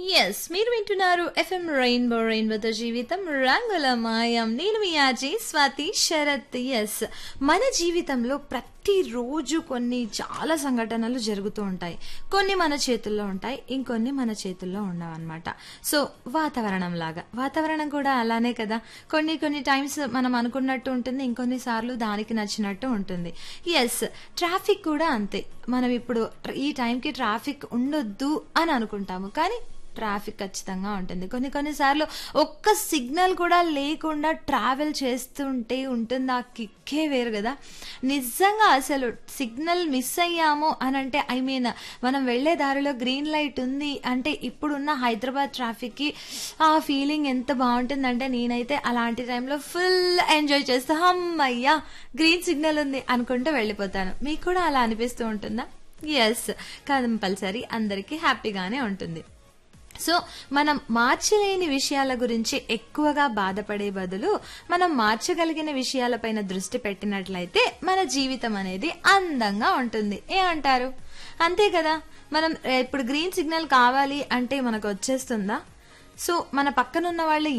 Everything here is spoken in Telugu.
ఎస్ మీరు వింటున్నారు ఎఫ్ఎం రెయిన్బో రెయిన్బోతో జీవితం రంగుల మాయం నేను మీ ఆజీ స్వాతి శరత్ ఎస్ మన జీవితంలో ప్రతిరోజు కొన్ని చాలా సంఘటనలు జరుగుతూ ఉంటాయి కొన్ని మన చేతుల్లో ఉంటాయి ఇంకొన్ని మన చేతుల్లో ఉండవు అనమాట సో వాతావరణం లాగా వాతావరణం కూడా అలానే కదా కొన్ని కొన్ని టైమ్స్ మనం అనుకున్నట్టు ఉంటుంది ఇంకొన్ని సార్లు దానికి నచ్చినట్టు ఉంటుంది ఎస్ ట్రాఫిక్ కూడా అంతే మనం ఇప్పుడు ఈ టైంకి ట్రాఫిక్ ఉండొద్దు అని అనుకుంటాము కానీ ట్రాఫిక్ ఖచ్చితంగా ఉంటుంది కొన్ని కొన్నిసార్లు ఒక్క సిగ్నల్ కూడా లేకుండా ట్రావెల్ చేస్తుంటే ఉంటుంది ఆ కిక్కే వేరు కదా నిజంగా అసలు సిగ్నల్ మిస్ అయ్యాము అని అంటే ఐ మీన్ మనం వెళ్లే దారిలో గ్రీన్ లైట్ ఉంది అంటే ఇప్పుడున్న హైదరాబాద్ ట్రాఫిక్కి ఆ ఫీలింగ్ ఎంత బాగుంటుందంటే నేనైతే అలాంటి టైంలో ఫుల్ ఎంజాయ్ చేస్తూ అమ్మయ్యా గ్రీన్ సిగ్నల్ ఉంది అనుకుంటూ వెళ్ళిపోతాను మీకు కూడా అలా అనిపిస్తూ ఉంటుందా ఎస్ కంపల్సరీ అందరికీ హ్యాపీగానే ఉంటుంది సో మనం మార్చలేని విషయాల గురించి ఎక్కువగా బాధపడే బదులు మనం మార్చగలిగిన విషయాలపైన దృష్టి పెట్టినట్లయితే మన జీవితం అనేది అందంగా ఉంటుంది ఏమంటారు అంతే కదా మనం ఇప్పుడు గ్రీన్ సిగ్నల్ కావాలి అంటే మనకు వచ్చేస్తుందా సో మన పక్కనున్న వాళ్ళు